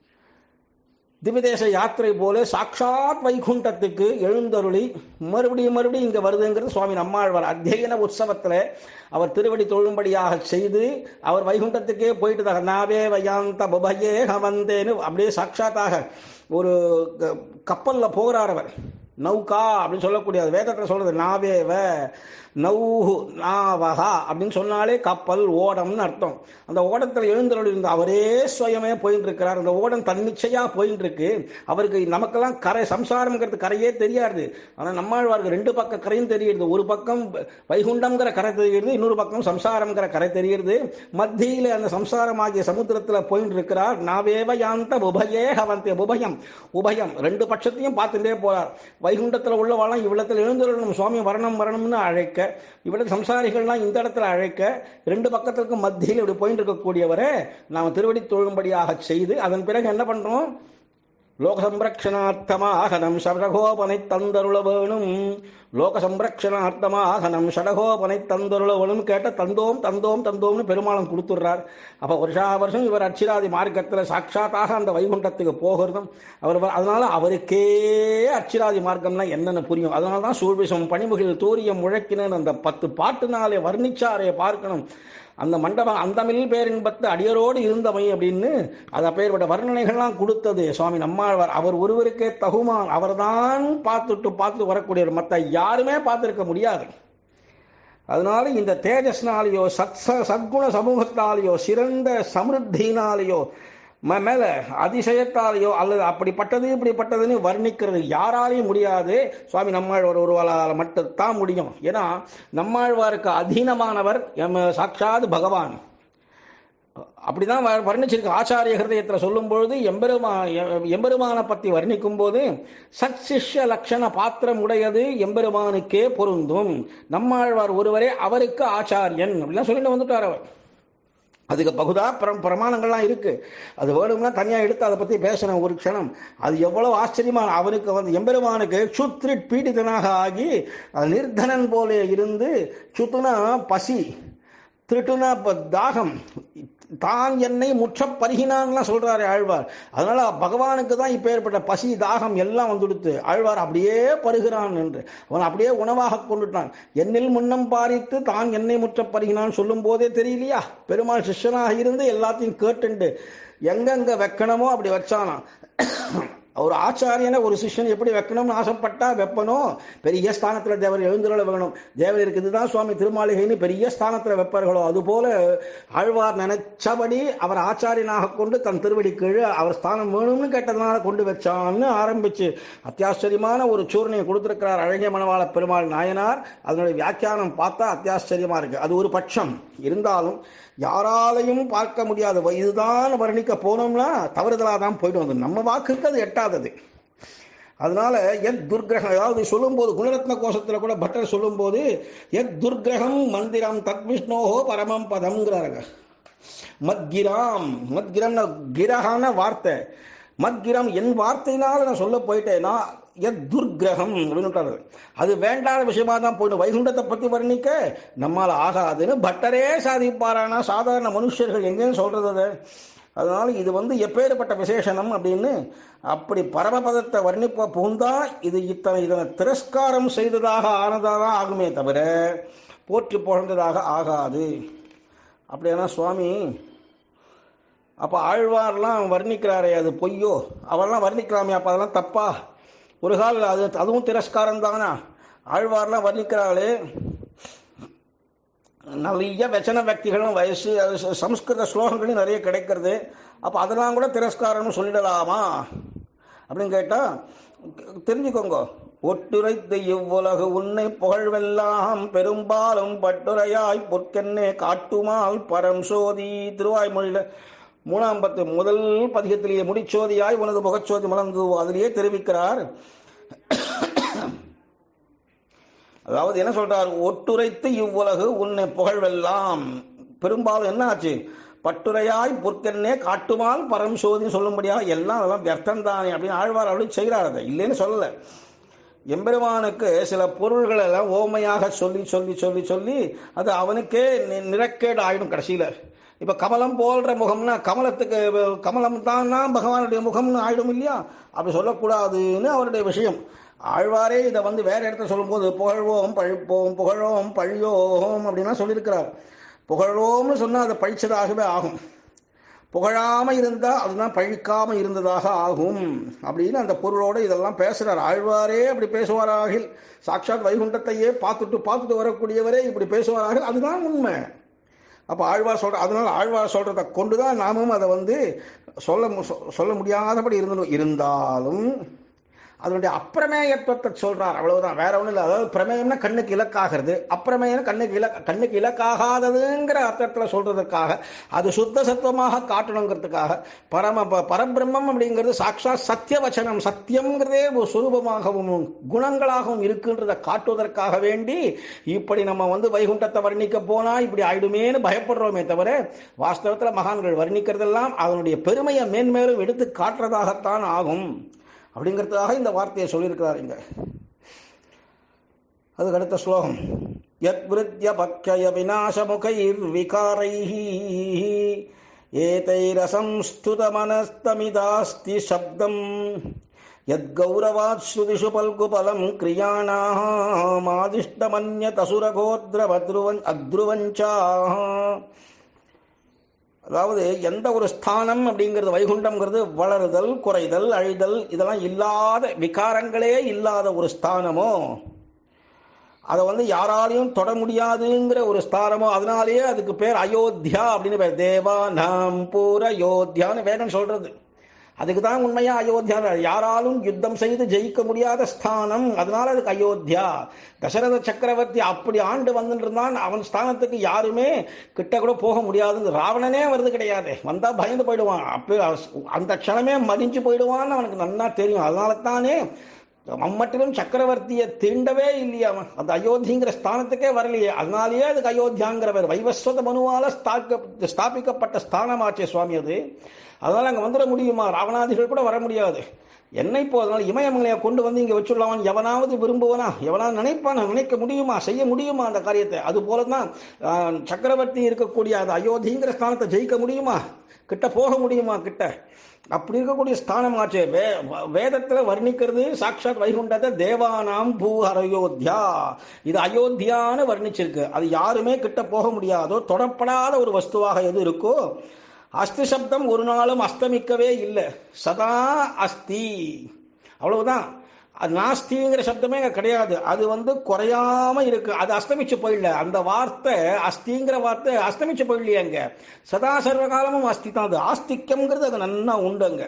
திவிதேச யாத்திரை போல சாட்சாத் வைகுண்டத்துக்கு எழுந்தருளி மறுபடியும் மறுபடியும் இங்க வருதுங்கிறது சுவாமி நம்மாழ்வார் அத்தியன உற்சவத்துல அவர் திருவடி தொழும்படியாக செய்து அவர் வைகுண்டத்துக்கே போயிட்டு நாவே வயாந்த புபயே ஹவந்தேன்னு அப்படியே சாட்சாத்தாக ஒரு க- கப்பல்ல போகிறார் அவர் நௌகா அப்படின்னு சொல்லக்கூடிய அது வேதத்தில் சொல்றது நாவேவ நௌஹு நாவகா அப்படின்னு சொன்னாலே கப்பல் ஓடம்னு அர்த்தம் அந்த ஓடத்தில் எழுந்தருள் இருந்த அவரே சுயமே போயிட்டு இருக்கிறார் அந்த ஓடம் தன்னிச்சையா போயிட்டு இருக்கு அவருக்கு நமக்கெல்லாம் கரை சம்சாரம்ங்கிறது கரையே தெரியாது ஆனா நம்மாழ்வாருக்கு ரெண்டு பக்கம் கரையும் தெரியுது ஒரு பக்கம் வைகுண்டம்ங்கிற கரை தெரியுது இன்னொரு பக்கம் சம்சாரம்ங்கிற கரை தெரியுது மத்தியில அந்த சம்சாரமாகிய சமுத்திரத்துல போயிட்டு இருக்கிறார் நாவேவ யாந்த உபயே ஹவந்தே உபயம் உபயம் ரெண்டு பட்சத்தையும் பார்த்துட்டே போறார் வைகுண்டத்துல உள்ளவாளாம் இவ்விடத்தில் எழுந்துள்ளணும் சுவாமி வரணும் வரணும்னு அழைக்க இவ்விடத்து சம்சாரிகள்லாம் இந்த இடத்துல அழைக்க ரெண்டு பக்கத்திற்கும் மத்தியில் இப்படி போயிட்டு இருக்கக்கூடியவரை நாம் திருவடி தொழும்படியாக செய்து அதன் பிறகு என்ன பண்றோம் லோக சம்ரக்ஷணார்த்தமாக நம் ஷடகோபனை தந்தருள வேணும் லோக சம்ரக்ஷணார்த்தமாக நம் ஷடகோபனை தந்தருள வேணும் கேட்ட தந்தோம் தந்தோம் தந்தோம்னு பெருமாளும் கொடுத்துடுறார் அப்ப வருஷா வருஷம் இவர் அச்சிராதி மார்க்கத்துல சாட்சாத்தாக அந்த வைகுண்டத்துக்கு போகிறதும் அவர் வ- அதனால அவருக்கே அச்சிராதி மார்க்கம்னா என்னன்னு புரியும் அதனால தான் சூழ்விசம் பணிமுகில் தூரியம் முழக்கினன் அந்த பத்து பாட்டுனாலே வர்ணிச்சாரே பார்க்கணும் அந்த மண்டபம் அந்தமில் பேரின்பத்து அடியரோடு இருந்தமை அப்படின்னு அது அப்பேற்பட்ட வர்ணனைகள்லாம் கொடுத்தது சுவாமி நம்மாழ்வார் அவர் ஒருவருக்கே தகுமான் அவர்தான் பார்த்துட்டு பார்த்து வரக்கூடியவர் மற்ற யாருமே பார்த்திருக்க முடியாது அதனால இந்த தேஜஸ்னாலேயோ சத் சத்குண சமூகத்தாலேயோ சிறந்த சமிருத்தினாலேயோ ம- மேல அதிசயத்தாலேயோ அல்லது அப்படிப்பட்டது இப்படிப்பட்டதுன்னு வர்ணிக்கிறது யாராலையும் முடியாது சுவாமி நம்மாழ்வார் ஒருவரால் மட்டும்தான் முடியும் ஏன்னா நம்மாழ்வாருக்கு அதீனமானவர் எம் சாட்சாத் பகவான் அப்படிதான் வ- வர்ணிச்சிருக்கு ஆச்சாரிய ஹிருதயத்தில் சொல்லும் பொழுது எம்பெருமா எ- எம்பெருமானை பத்தி வர்ணிக்கும் போது சத் சிஷ்ய லட்சண பாத்திரம் உடையது எம்பெருமானுக்கே பொருந்தும் நம்மாழ்வார் ஒருவரே அவருக்கு ஆச்சாரியன் அப்படிலாம் சொல்லிட்டு வந்துட்டார் அவர் அதுக்கு பகுதா பிர- பிரமாணங்கள்லாம் இருக்கு அது வேணும்னா தனியா எடுத்து அதை பத்தி பேசணும் ஒரு க்ஷணம் அது எவ்வளவு ஆச்சரியமான அவனுக்கு வந்து எம்பெருமானுக்கு சுத்ரிட் பீடிதனாக ஆகி அது நிர்தனன் போல இருந்து சுத்துனா பசி திருட்டுனா ப- தாகம் தான் என்னை முற்ற பருகினான்லாம் சொல்றாரு ஆழ்வார் அதனால பகவானுக்கு தான் இப்ப ஏற்பட்ட பசி தாகம் எல்லாம் வந்துடுத்து ஆழ்வார் அப்படியே பருகிறான் என்று அவன் அப்படியே உணவாக கொண்டுட்டான் என்னில் முன்னம் பாரித்து தான் என்னை முற்ற பருகினான் சொல்லும் போதே தெரியலையா பெருமாள் சிஷ்யனாக இருந்து எல்லாத்தையும் கேட்டுண்டு எங்கெங்க வைக்கணுமோ அப்படி வச்சானா ஒரு ஆச்சாரியனை ஒரு சிஷ்யன் எப்படி வைக்கணும்னு ஆசைப்பட்டா வைப்பனும் பெரிய ஸ்தானத்துல தேவர் எழுந்துள்ள வேணும் தேவர் இருக்குது தான் சுவாமி திருமாளிகைன்னு பெரிய ஸ்தானத்துல வைப்பார்களோ அதுபோல ஆழ்வார் நினைச்சபடி அவர் ஆச்சாரியனாக கொண்டு தன் திருவடி கீழே அவர் ஸ்தானம் வேணும்னு கேட்டதுனால கொண்டு வச்சான்னு ஆரம்பிச்சு அத்தியாச்சரியமான ஒரு சூர்ணையை கொடுத்திருக்கிறார் அழகிய மணவாள பெருமாள் நாயனார் அதனுடைய வியாக்கியானம் பார்த்தா அத்தியாச்சரியமா இருக்கு அது ஒரு பட்சம் இருந்தாலும் யாராலையும் பார்க்க முடியாது இதுதான் வர்ணிக்க போனோம்னா தவறுதலா தான் போயிட்டு வந்து நம்ம வாக்குக்கு அது எட்டாதது அதனால எத் துர்கிரகம் அதாவது சொல்லும்போது குணரத்ன கோஷத்துல கூட பட்டர் சொல்லும்போது எத் துர்கிரகம் மந்திரம் தத் விஷ்ணோஹோ பரமம் பதம்ங்கிறாருங்க மத்கிராம் மத்கிரம்னா கிரகான வார்த்தை மத்கிரம் என் வார்த்தையினால நான் சொல்ல போயிட்டேன்னா எத் துர்கிரகம் அப்படின்னு அது வேண்டாத விஷயமா தான் போயிட்டு வைகுண்டத்தை பத்தி வர்ணிக்க நம்மால் ஆகாதுன்னு பட்டரே சாதிப்பாரானா சாதாரண மனுஷர்கள் எங்கேயும் சொல்றது அது அதனால இது வந்து எப்பேற்பட்ட விசேஷனம் அப்படின்னு அப்படி பரமபதத்தை வர்ணிப்ப புகுந்தா இது இத்தனை இதனை திரஸ்காரம் செய்ததாக ஆனதாக ஆகுமே தவிர போற்றி புகழ்ந்ததாக ஆகாது அப்படியானா சுவாமி அப்ப ஆழ்வார்லாம் வர்ணிக்கிறாரே அது பொய்யோ அவெல்லாம் வர்ணிக்கலாமே அப்ப அதெல்லாம் தப்பா ஒரு கால் அது அதுவும் திரஸ்காரம் தானா ஆழ்வார்லாம் வர்ணிக்கிறாளே நிறைய வச்சன வக்திகளும் வயசு அது ச- சம்ஸ்கிருத ஸ்லோகங்களும் நிறைய கிடைக்கிறது அப்போ அதெல்லாம் கூட திரஸ்காரம்னு சொல்லிடலாமா அப்படின்னு கேட்டால் தெரிஞ்சுக்கோங்க ஒட்டுரைத்து இவ்வுலகு உன்னை புகழ்வெல்லாம் பெரும்பாலும் பட்டுரையாய் பொற்கென்னே காட்டுமால் பரம் சோதி திருவாய்மொழியில் மூணாம் பத்து முதல் பதிகத்திலேயே முடிச்சோதியாய் உனது முகச்சோதி மலர்ந்து அதிலேயே தெரிவிக்கிறார் அதாவது என்ன சொல்றார் ஒட்டுரைத்து இவ்வுலகு உன்னை புகழ்வெல்லாம் பெரும்பாலும் என்ன ஆச்சு பட்டுரையாய் பொற்கென்னே காட்டுமால் பரம் சோதின்னு சொல்லும்படியா எல்லாம் அதெல்லாம் வியர்த்தம் தானே அப்படின்னு ஆழ்வார் அப்படி செய்கிறார் அதை இல்லைன்னு சொல்லல எம்பெருமானுக்கு சில பொருள்கள் எல்லாம் ஓமையாக சொல்லி சொல்லி சொல்லி சொல்லி அது அவனுக்கே நி- நிறக்கேடு ஆயிடும் கடைசியில இப்ப கமலம் போல்ற முகம்னா கமலத்துக்கு கமலம் தான் பகவானுடைய முகம்னு ஆயிடும் இல்லையா அப்படி சொல்லக்கூடாதுன்னு அவருடைய விஷயம் ஆழ்வாரே இதை வந்து வேற இடத்துல சொல்லும்போது புகழ்வோம் பழிப்போம் புகழோம் பழியோம் அப்படின்லாம் சொல்லியிருக்கிறார் புகழோம்னு சொன்னா அதை பழிச்சதாகவே ஆகும் புகழாம இருந்தா அதுதான் பழிக்காம இருந்ததாக ஆகும் அப்படின்னு அந்த பொருளோட இதெல்லாம் பேசுறார் ஆழ்வாரே அப்படி பேசுவாராகில் சாட்சாத் வைகுண்டத்தையே பார்த்துட்டு பார்த்துட்டு வரக்கூடியவரே இப்படி பேசுவாராகில் அதுதான் உண்மை அப்போ ஆழ்வார் சொல்ற அதனால ஆழ்வார் சொல்றதை கொண்டுதான் நாமும் அதை வந்து சொல்ல மு- சொ- சொல்ல முடியாதபடி இருந்தோம் இருந்தாலும் அதனுடைய அப்பிரமேயத்துவத்தை சொல்றார் அவ்வளவுதான் வேற ஒண்ணும் இல்லை அதாவது பிரமேயம்னா கண்ணுக்கு இலக்காகிறது அப்பிரமேயம் கண்ணுக்கு இலக் கண்ணுக்கு இலக்காகாததுங்கிற அர்த்தத்துல சொல்றதுக்காக அது சுத்த சத்துவமாக காட்டணுங்கிறதுக்காக பரம ப- பரபிரம்மம் அப்படிங்கிறது சாட்சாத் சத்திய வச்சனம் சத்தியம்ங்கிறதே ஒரு சுரூபமாகவும் குணங்களாகவும் இருக்குன்றதை காட்டுவதற்காக வேண்டி இப்படி நம்ம வந்து வைகுண்டத்தை வர்ணிக்க போனா இப்படி ஆயிடுமேன்னு பயப்படுறோமே தவிர வாஸ்தவத்துல மகான்கள் வர்ணிக்கிறதெல்லாம் அதனுடைய பெருமையை மேன்மேலும் எடுத்து காட்டுறதாகத்தான் ஆகும் அப்படிங்கிறதுக்காக இந்த வார்த்தையை சொல்லியிருக்கிறார் இங்க அதுக்கு அடுத்த ஸ்லோகம் யத் விருத்திய பக்ஷய விநாசமுகைர் விகாரைः ஏதைரசம்ஸ்துதமனஸ்தமிதாஸ்தி சப்தம் யத்கௌரவாத் ஸ்ருதிஷு பல்குபலம் கிரியாணாமாதிஷ்டமன்யதசுரகோத்ரவத்ருவன் அத்ருவஞ்சா அதாவது எந்த ஒரு ஸ்தானம் அப்படிங்கிறது வைகுண்டம்ங்கிறது வளருதல் குறைதல் அழிதல் இதெல்லாம் இல்லாத விகாரங்களே இல்லாத ஒரு ஸ்தானமோ அதை வந்து யாராலையும் தொட முடியாதுங்கிற ஒரு ஸ்தானமோ அதனாலேயே அதுக்கு பேர் அயோத்தியா அப்படின்னு பேர் தேவா நாம் பூர அயோத்தியான்னு வேதம் சொல்றது அதுக்கு தான் உண்மையா அயோத்தியா யாராலும் யுத்தம் செய்து ஜெயிக்க முடியாத ஸ்தானம் அதனால அதுக்கு அயோத்தியா தசரத சக்கரவர்த்தி அப்படி ஆண்டு வந்துட்டு இருந்தான் அவன் ஸ்தானத்துக்கு யாருமே கிட்ட கூட போக முடியாதுங்க ராவணனே வருது கிடையாது வந்தா பயந்து போயிடுவான் அப்போ அந்த க்ஷணமே மடிஞ்சு போயிடுவான்னு அவனுக்கு நன்னா தெரியும் அதனால தானே மம்மட்டிலும் சக்கரவர்த்தியை தீண்டவே இல்லையா அவன் அந்த அயோத்திங்கிற ஸ்தானத்துக்கே வரலையே அதனாலேயே அதுக்கு அயோத்தியாங்கிற பேர் வைவஸ்வத மனுவால ஸ்தாக்க ஸ்தாபிக்கப்பட்ட ஸ்தானமாச்சே சுவாமி அது அதனால அங்க வந்துட முடியுமா ராவணாதிகள் கூட வர முடியாது என்னை இப்போ அதனால இமயமங்களையை கொண்டு வந்து இங்க வச்சுடலாமான் எவனாவது விரும்புவனா எவனாவது நினைப்பானா நினைக்க முடியுமா செய்ய முடியுமா அந்த காரியத்தை அது போலதான் ஆஹ், சக்கரவர்த்தி இருக்கக்கூடிய அந்த அயோத்திங்கிற ஸ்தானத்தை ஜெயிக்க முடியுமா கிட்ட போக முடியுமா கிட்ட அப்படி இருக்கக்கூடிய ஸ்தானம் ஆச்சே வே வேதத்துல வர்ணிக்கிறது சாட்சாத் வைகுண்டத்தை தேவானாம் பூ அயோத்தியா இது அயோத்தியான்னு வர்ணிச்சிருக்கு அது யாருமே கிட்ட போக முடியாதோ தொடப்படாத ஒரு வஸ்துவாக எது இருக்கோ அஸ்தி சப்தம் ஒரு நாளும் அஸ்தமிக்கவே இல்லை சதா அஸ்தி அவ்வளவுதான் அது நாஸ்திங்கிற சப்தமே அங்க கிடையாது அது வந்து குறையாம இருக்கு அது அஸ்தமிச்சு போயிடல அந்த வார்த்தை அஸ்திங்கிற வார்த்தை அஸ்தமிச்சு போயிடலையே அங்க சதா சர்வ காலமும் அஸ்தி தான் அது ஆஸ்திக்கம்ங்கிறது அது நன்னா உண்டு அங்க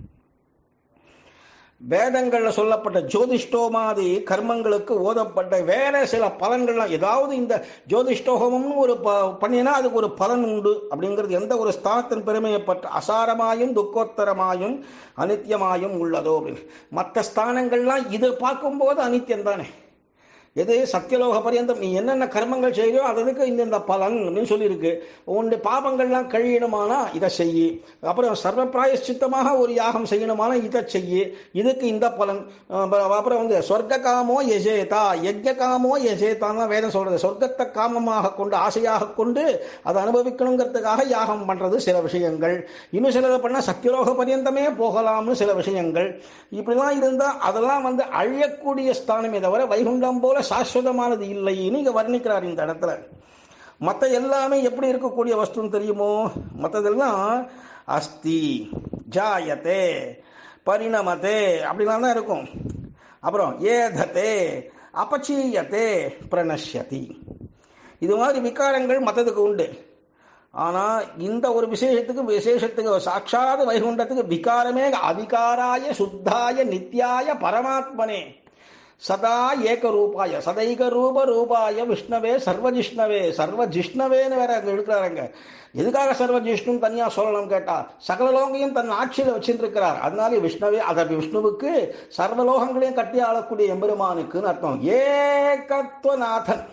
வேதங்கள்ல சொல்லப்பட்ட ஜோதிஷ்டோமாதி கர்மங்களுக்கு ஓதப்பட்ட வேற சில பலன்கள்லாம் ஏதாவது இந்த ஜோதிஷ்டோகம்னு ஒரு ப பண்ணினா அதுக்கு ஒரு பலன் உண்டு அப்படிங்கிறது எந்த ஒரு ஸ்தானத்தின் பெருமையப்பட்ட அசாரமாயும் துக்கோத்தரமாயும் அனித்தியமாயும் உள்ளதோ அப்படின்னு மற்ற ஸ்தானங்கள்லாம் இது பார்க்கும்போது அனித்தியம் தானே எது சத்தியலோக பரியந்தம் நீ என்னென்ன கர்மங்கள் செய்யறியோ அதுக்கு இந்த இந்த பலன் அப்படின்னு சொல்லியிருக்கு உன்னுடைய பாபங்கள்லாம் கழியணுமானா இதை செய்யி அப்புறம் சர்வ பிராயஷ்சித்தமாக ஒரு யாகம் செய்யணுமானா இதை செய்யி இதுக்கு இந்த பலன் அப்புறம் அப்புறம் வந்து சொர்க்க காமோ எஜேதா யஜ்ய காமோ எஜேதான்னு வேதம் சொல்றது சொர்க்கத்தை காமமாக கொண்டு ஆசையாக கொண்டு அதை அனுபவிக்கணுங்கிறதுக்காக யாகம் பண்றது சில விஷயங்கள் இன்னும் சிலதை பண்ணா சத்தியலோக பரியந்தமே போகலாம்னு சில விஷயங்கள் இப்படிலாம் இருந்தா அதெல்லாம் வந்து அழியக்கூடிய ஸ்தானமே தவிர வைகுண்டம் போல சாஸ்வதமானது இல்லைன்னு இங்க வர்ணிக்கிறார் இந்த இடத்துல மற்ற எல்லாமே எப்படி இருக்கக்கூடிய வஸ்துன்னு தெரியுமோ மற்றதெல்லாம் அஸ்தி ஜாயத்தே பரிணமத்தே அப்படிலாம் தான் இருக்கும் அப்புறம் ஏதத்தே அபச்சீயத்தே பிரணஷ்யதி இது மாதிரி விகாரங்கள் மற்றதுக்கு உண்டு ஆனா இந்த ஒரு விசேஷத்துக்கு விசேஷத்துக்கு சாட்சாத் வைகுண்டத்துக்கு விகாரமே அவிகாராய சுத்தாய நித்யாய பரமாத்மனே சதா ஏக ரூபாய சதைக ரூப ரூபாய விஷ்ணவே சர்வஜிஷ்ணவே சர்வஜிஷ்ணவேன்னு வேற அங்க எடுக்கிறாருங்க எதுக்காக சர்வஜிஷ்ணு தனியா சொல்லணும் கேட்டா சகலலோகையும் தன் ஆட்சியில வச்சிருக்கிறார் அதனால விஷ்ணவே அத விஷ்ணுவுக்கு சர்வலோகங்களையும் கட்டி ஆளக்கூடிய எம்பெருமானுக்குன்னு அர்த்தம் ஏகத்துவநாதன்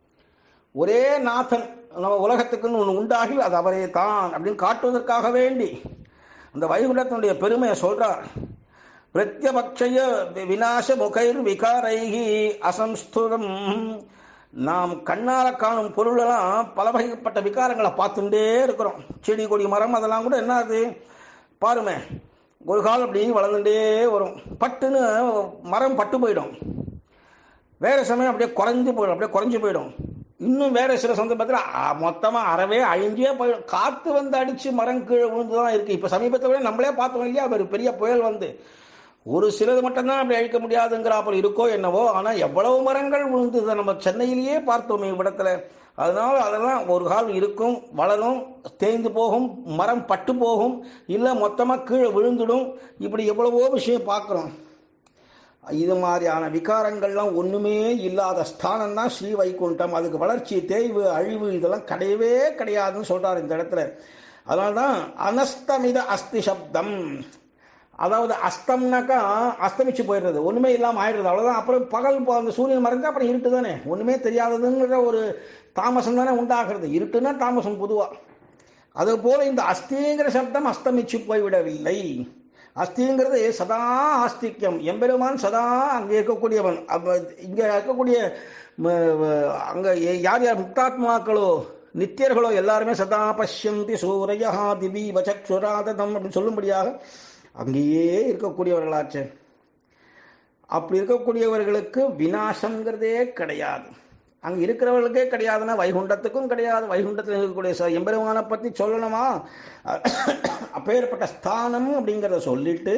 ஒரே நாதன் நம்ம உலகத்துக்குன்னு ஒன்று உண்டாகி அது அவரே தான் அப்படின்னு காட்டுவதற்காக வேண்டி அந்த வைகுண்டத்தினுடைய பெருமையை சொல்றார் பிரத்யபக்ஷய விநாச முகைர் விகாரைகி அசம்ஸ்துதம் நாம் கண்ணால காணும் பொருளெல்லாம் பல வகைப்பட்ட விகாரங்களை பார்த்துட்டே இருக்கிறோம் செடி கொடி மரம் அதெல்லாம் கூட என்ன ஆகுது பாருமே ஒரு கால் அப்படி வளர்ந்துட்டே வரும் பட்டுன்னு மரம் பட்டு போயிடும் வேற சமயம் அப்படியே குறைஞ்சு போயிடும் அப்படியே குறைஞ்சு போயிடும் இன்னும் வேற சில சந்தர்ப்பத்தில் மொத்தமாக அறவே அழிஞ்சே போயிடும் காற்று வந்து அடித்து மரம் கீழே விழுந்து தான் இருக்குது இப்போ சமீபத்தில் விட நம்மளே பார்த்தோம் இல்லையா ஒரு பெரிய புயல் வந்து ஒரு சிலது மட்டும்தான் அப்படி அழிக்க முடியாதுங்கிறாப்புல இருக்கோ என்னவோ ஆனால் எவ்வளவு மரங்கள் விழுந்தது நம்ம சென்னையிலேயே பார்த்தோம் இவ்விடத்துல அதனால அதெல்லாம் ஒரு கால் இருக்கும் வளரும் தேய்ந்து போகும் மரம் பட்டு போகும் இல்லை மொத்தமாக கீழே விழுந்துடும் இப்படி எவ்வளவோ விஷயம் பார்க்குறோம் இது மாதிரியான விகாரங்கள்லாம் ஒண்ணுமே இல்லாத ஸ்தானம் தான் ஸ்ரீ வைகுண்டம் அதுக்கு வளர்ச்சி தேய்வு அழிவு இதெல்லாம் கிடையவே கிடையாதுன்னு சொல்றாரு இந்த இடத்துல அதனால்தான் அனஸ்தமித அஸ்தி சப்தம் அதாவது அஸ்தம்னாக்கா அஸ்தமிச்சு போயிடுறது ஒண்ணுமே இல்லாம ஆயிடுறது அவ்வளவுதான் அப்புறம் பகல் அந்த சூரியன் மறைஞ்சா அப்புறம் இருட்டு தானே ஒண்ணுமே தெரியாததுங்கிற ஒரு தாமசம் தானே உண்டாகிறது இருட்டுன்னா தாமசம் பொதுவா அது போல இந்த அஸ்திங்கிற சப்தம் அஸ்தமிச்சு போய்விடவில்லை அஸ்திங்கிறது சதா ஆஸ்திக்யம் எம்பெருமான் சதா அங்கே இருக்கக்கூடியவன் இங்க இருக்கக்கூடிய அங்க யார் யார் முக்தாத்மாக்களோ நித்தியர்களோ எல்லாருமே சதா பஷ்யந்தி சூரையா திவி வச்சுராததம் அப்படின்னு சொல்லும்படியாக அங்கேயே இருக்கக்கூடியவர்களாச்சே அப்படி இருக்கக்கூடியவர்களுக்கு வினாசங்கிறதே கிடையாது அங்க இருக்கிறவர்களுக்கே கிடையாதுன்னா வைகுண்டத்துக்கும் கிடையாது வைகுண்டத்தில் இருக்கக்கூடிய எம்பெருமானை பத்தி சொல்லணுமா அப்பேற்பட்ட ஸ்தானம் அப்படிங்கிறத சொல்லிட்டு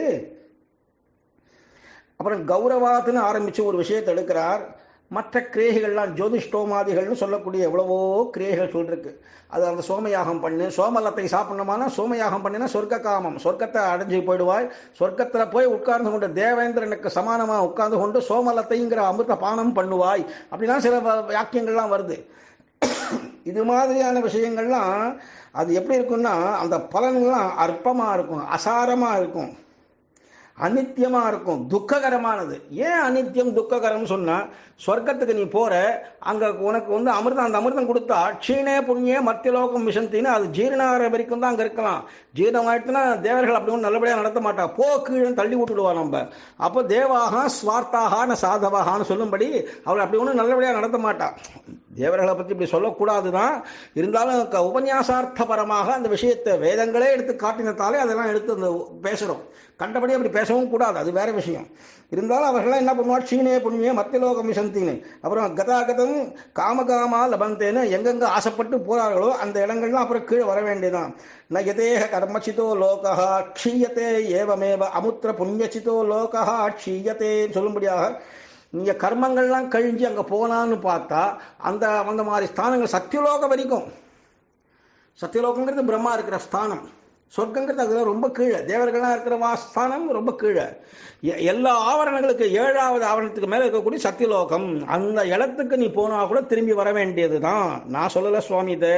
அப்புறம் கௌரவாத்துன்னு ஆரம்பிச்சு ஒரு விஷயத்தை எடுக்கிறார் மற்ற கிரேகைகள்லாம் ஜோதிஷ்டோமாதிகள்னு சொல்லக்கூடிய எவ்வளவோ கிரேகைகள் சொல்லிருக்கு அது அந்த சோமயாகம் பண்ணு சோமலத்தை சாப்பிடணுமானா சோமயாகம் பண்ணினா சொர்க்க காமம் சொர்க்கத்தை அடைஞ்சு போயிடுவாய் சொர்க்கத்தில் போய் உட்கார்ந்து கொண்டு தேவேந்திரனுக்கு சமானமாக உட்கார்ந்து கொண்டு சோமலத்தைங்கிற அமிர்த பானம் பண்ணுவாய் அப்படின்னா சில வாக்கியங்கள்லாம் வருது இது மாதிரியான விஷயங்கள்லாம் அது எப்படி இருக்கும்னா அந்த பலன்கள்லாம் அற்பமாக இருக்கும் அசாரமாக இருக்கும் அனித்தியமா இருக்கும் துக்ககரமானது ஏன் அனித்தியம் துக்ககரம் சொன்னா சொர்க்கத்துக்கு நீ போற அங்க உனக்கு வந்து அமிர்தம் அந்த அமிர்தம் கொடுத்தா க்ஷீணே புண்ணிய மத்தியலோகம் மிஷந்தின்னு அது ஜீரணாகிற வரைக்கும் தான் அங்க இருக்கலாம் ஜீரணம் ஆயிடுச்சுன்னா தேவர்கள் அப்படி ஒன்றும் நல்லபடியா நடத்த மாட்டா போ கீழே தள்ளி விட்டுடுவா நம்ம அப்போ தேவாக ஸ்வார்த்தாகான சாதவாகான்னு சொல்லும்படி அவள் அப்படி ஒன்றும் நல்லபடியா நடத்த மாட்டா தேவர்களை பற்றி இப்படி சொல்லக்கூடாதுதான் இருந்தாலும் உபன்யாசார்த்தபரமாக அந்த விஷயத்தை வேதங்களே எடுத்து காட்டினத்தாலே அதெல்லாம் எடுத்து அந்த பேசுகிறோம் கண்டபடி அப்படி பேசவும் கூடாது அது வேற விஷயம் இருந்தாலும் அவர்கள்லாம் என்ன பண்ணுவார் சீனே புண்ணிய மத்தியலோக மிஷந்தின்னு அப்புறம் கதாகதம் காமகாமா லபந்தேன்னு எங்கெங்க ஆசைப்பட்டு போறார்களோ அந்த இடங்கள்லாம் அப்புறம் கீழே வர வேண்டியதான் ந எதேக கர்மச்சிதோ லோகா க்ஷீயத்தே ஏவமேவ அமுத்திர புண்ணியச்சிதோ லோகா க்ஷீயத்தேன்னு சொல்லும்படியாக நீங்க கர்மங்கள்லாம் கழிஞ்சு அங்க போனான்னு பார்த்தா அந்த அந்த மாதிரி ஸ்தானங்கள் சத்தியலோகம் வரைக்கும் சத்தியலோகங்கிறது பிரம்மா இருக்கிற ஸ்தானம் சொர்க்கங்கிறது அதுல ரொம்ப கீழே தேவர்கள்லாம் இருக்கிற வாஸ்தானம் ரொம்ப கீழே எல்லா ஆவரணங்களுக்கு ஏழாவது ஆவரணத்துக்கு மேல இருக்கக்கூடிய சத்தியலோகம் அந்த இடத்துக்கு நீ போனா கூட திரும்பி வர வேண்டியது தான் நான் சொல்லல சுவாமி இதை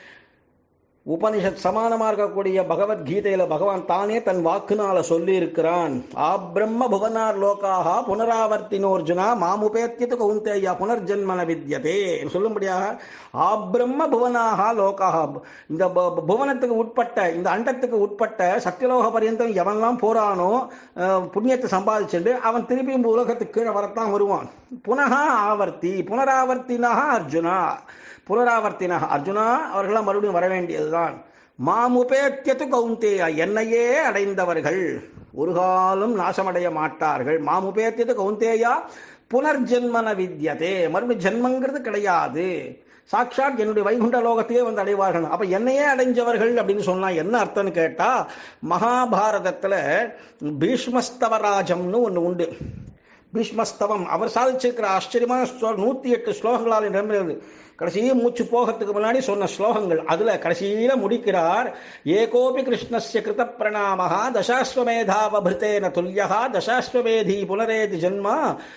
உபனிஷத் சமானமா இருக்கக்கூடிய பகவத்கீதையில பகவான் தானே தன் வாக்குனால சொல்லி இருக்கிறான் ஆ பிரம்ம புவனார் லோகாக புனராவர்த்தினோர்ஜுனா மாமுபேத்தியது கௌந்தேயா புனர்ஜன்மன வித்யதே சொல்லும்படியாக ஆ பிரம்ம புவனாக லோகாக இந்த புவனத்துக்கு உட்பட்ட இந்த அண்டத்துக்கு உட்பட்ட சத்தியலோக பரியந்தம் எவன்லாம் போறானோ புண்ணியத்தை சம்பாதிச்சுட்டு அவன் திருப்பி இந்த உலகத்துக்கு கீழே வரத்தான் வருவான் புனகா ஆவர்த்தி புனராவர்த்தினா அர்ஜுனா புனராவர்த்தினாக அர்ஜுனா அவர்களாம் மறுபடியும் வர வேண்டியதுதான் மாமுபேத்தியத்து கவுந்தேயா என்னையே அடைந்தவர்கள் ஒரு காலம் நாசமடைய மாட்டார்கள் மாமுபேத்தியத்து கவுந்தேயா புனர்ஜென்மன வித்யதே மறுபடியும் ஜென்மங்கிறது கிடையாது சாட்சாத் என்னுடைய வைகுண்ட லோகத்தையே வந்து அடைவார்கள் அப்ப என்னையே அடைஞ்சவர்கள் அப்படின்னு சொன்னா என்ன அர்த்தம்னு கேட்டா மகாபாரதத்துல பீஷ்மஸ்தவராஜம்னு ஒண்ணு உண்டு பீஷ்மஸ்தவம் அவர் சாதிச்சிருக்கிற ஆச்சரியமான ஸ்லோ நூற்றி எட்டு ஸ்லோகங்களால் நிரம்பியது கடைசி மூச்சு போகிறதுக்கு முன்னாடி சொன்ன ஸ்லோகங்கள் அதுல கடைசியில முடிக்கிறார் ஏகோபி கிருஷ்ணஸ்ய கிருத பிரணாமஹா தசாஸ்வமேதாவபிருத்தேன துல்லியா தசாஸ்வமேதி புனரேதி ஜன்மா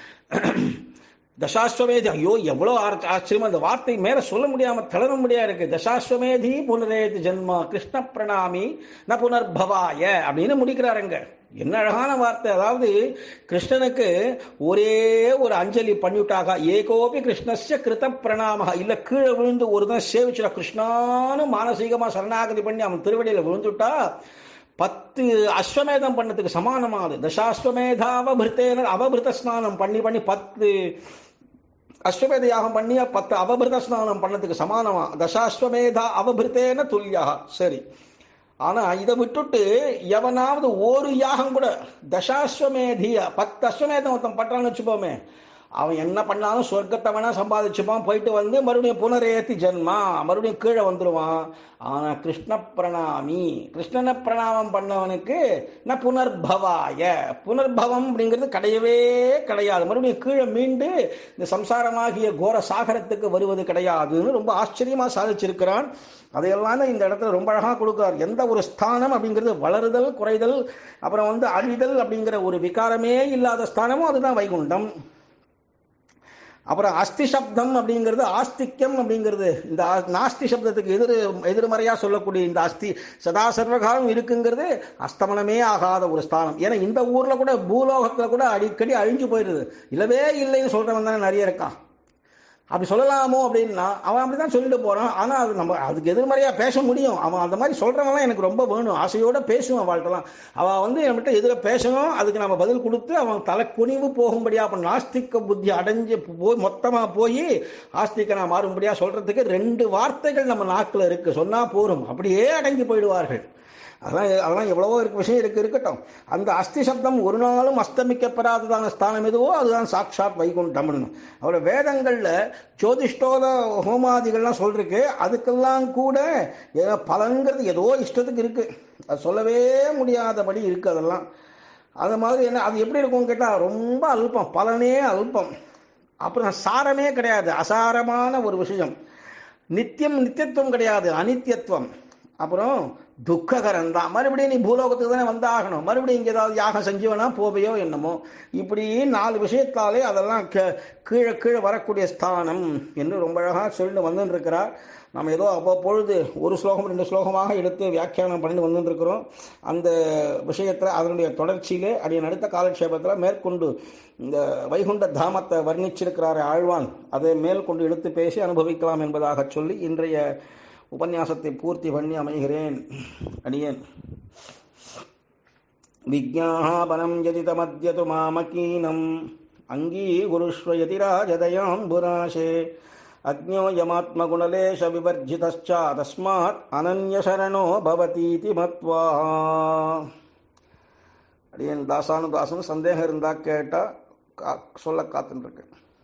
தசாஸ்வமேதி ஐயோ எவ்வளோ ஆர்- ஆச்சரியமா அந்த வார்த்தை மேல சொல்ல முடியாம தளர முடியா இருக்கு தசாஸ்வமேதி புனரேதி ஜன்மா கிருஷ்ண பிரணாமி ந புனர்பவாய அப்படின்னு முடிக்கிறாருங்க என்ன அழகான வார்த்தை அதாவது கிருஷ்ணனுக்கு ஒரே ஒரு அஞ்சலி பண்ணிவிட்டாக ஏகோபி கிருஷ்ணஸ்ய கிருத பிரணாமக இல்ல கீழே விழுந்து ஒரு தான் சேவிச்சுடா கிருஷ்ணான்னு மானசீகமா சரணாகதி பண்ணி அவன் திருவடியில விழுந்துட்டா பத்து அஸ்வமேதம் பண்ணதுக்கு சமானமாகுது தசாஸ்வமேதா அவபிருத்தேன அவபிருத்த ஸ்நானம் பண்ணி பண்ணி பத்து அஸ்வமேத யாகம் பண்ணி பத்து அவபிருத ஸ்நானம் பண்ணதுக்கு சமானமா தசாஸ்வமேதா அவபிருத்தேன துல்லியா சரி ஆனா இதை விட்டுட்டு எவனாவது ஒரு யாகம் கூட தசாஸ்வமேதிய பத்து அஸ்வமேதம் ஒருத்தன் பண்றான்னு வச்சுப்போமே அவன் என்ன பண்ணாலும் சொர்க்கத்தை வேணா சம்பாதிச்சுப்பான் போயிட்டு வந்து மறுபடியும் புனரேத்தி ஜென்மா மறுபடியும் கீழே வந்துருவான் ஆனா கிருஷ்ண பிரணாமி கிருஷ்ணனை பிரணாமம் பண்ணவனுக்கு ந புனர்பவாய புனர்பவம் அப்படிங்கிறது கிடையவே கிடையாது மறுபடியும் கீழே மீண்டு இந்த சம்சாரமாகிய கோர சாகரத்துக்கு வருவது கிடையாதுன்னு ரொம்ப ஆச்சரியமா சாதிச்சிருக்கிறான் அதையெல்லாம் தான் இந்த இடத்துல ரொம்ப அழகாக கொடுக்குறார் எந்த ஒரு ஸ்தானம் அப்படிங்கிறது வளருதல் குறைதல் அப்புறம் வந்து அழிதல் அப்படிங்கிற ஒரு விகாரமே இல்லாத ஸ்தானமும் அதுதான் வைகுண்டம் அப்புறம் அஸ்தி சப்தம் அப்படிங்கிறது ஆஸ்திக்யம் அப்படிங்கிறது இந்த ஆ- நாஸ்தி சப்தத்துக்கு எதிர் எதிர்மறையாக சொல்லக்கூடிய இந்த அஸ்தி சதா சர்வகாலம் இருக்குங்கிறது அஸ்தமனமே ஆகாத ஒரு ஸ்தானம் ஏன்னா இந்த ஊரில் கூட பூலோகத்தில் கூட அடிக்கடி அழிஞ்சு போயிடுது இல்லவே இல்லைன்னு சொல்கிறவன் தானே நிறைய இருக்கான் அப்படி சொல்லலாமோ அப்படின்னா அவன் அப்படிதான் சொல்லிட்டு போறான் ஆனா அது நம்ம அதுக்கு எதிர்மறையா பேச முடியும் அவன் அந்த மாதிரி சொல்றவன்லாம் எனக்கு ரொம்ப வேணும் ஆசையோட பேசுவான் வாழ்க்கலாம் அவன் வந்து நம்மகிட்ட எதிர பேசணும் அதுக்கு நம்ம பதில் கொடுத்து அவன் தலை குனிவு போகும்படியா அப்ப நாஸ்திக புத்தி அடைஞ்சு போய் மொத்தமா போய் ஆஸ்திகனா மாறும்படியா சொல்றதுக்கு ரெண்டு வார்த்தைகள் நம்ம நாக்குல இருக்கு சொன்னா போரும் அப்படியே அடங்கி போயிடுவார்கள் அதெல்லாம் அதெல்லாம் எவ்வளவோ இருக்கு விஷயம் இருக்கு இருக்கட்டும் அந்த அஸ்தி சப்தம் ஒரு நாளும் அஸ்தமிக்கப்படாததான ஸ்தானம் எதுவோ அதுதான் சாட்சாத் வைகுண்டம் அவரோட வேதங்கள்ல ஜோதிஷ்டோத ஹோமாதிகள்லாம் சொல்றதுக்கு அதுக்கெல்லாம் கூட ஏதோ பலன்கிறது ஏதோ இஷ்டத்துக்கு இருக்கு அது சொல்லவே முடியாதபடி இருக்கு அதெல்லாம் அது மாதிரி என்ன அது எப்படி இருக்கும்னு கேட்டால் ரொம்ப அல்பம் பலனே அல்பம் அப்புறம் சாரமே கிடையாது அசாரமான ஒரு விஷயம் நித்தியம் நித்தியத்துவம் கிடையாது அனித்தியத்துவம் அப்புறம் துக்ககரம் தான் மறுபடியும் நீ பூலோகத்துக்கு தானே வந்தாகணும் மறுபடியும் இங்கே ஏதாவது யாகம் செஞ்சுவனா போவையோ என்னமோ இப்படி நாலு விஷயத்தாலே அதெல்லாம் கீ- கீழே கீழே வரக்கூடிய ஸ்தானம் என்று ரொம்ப அழகாக சொல்லிட்டு வந்துட்டு இருக்கிறார் நம்ம ஏதோ அவ்வப்பொழுது ஒரு ஸ்லோகம் ரெண்டு ஸ்லோகமாக எடுத்து வியாக்கியானம் பண்ணிட்டு வந்துட்டு இருக்கிறோம் அந்த விஷயத்தில் அதனுடைய தொடர்ச்சியிலே அடிய அடுத்த காலக்ஷேபத்தில் மேற்கொண்டு இந்த வைகுண்ட தாமத்தை வர்ணிச்சிருக்கிறார் ஆழ்வான் அதை மேற்கொண்டு எடுத்து பேசி அனுபவிக்கலாம் என்பதாக சொல்லி இன்றைய உபன்யாசத்தை பூர்த்தி பண்ணி அமைகிறேன் அடியேன் விஜாபனம் யதிதமத்யது மாமகீனம் அங்கீகுருஷ்வயதி ராஜதயாம்புராசே அக்ஞோயமாத்மகுணலேஷ விவர்ஜிதச்சா தஸ்மாத் அனன்யசரணோ பவதீதி மத்வா அடியேன் தாசானு தாசன் சந்தேகம் இருந்தா கேட்டா கா- சொல்ல காத்துட்டு இருக்கேன்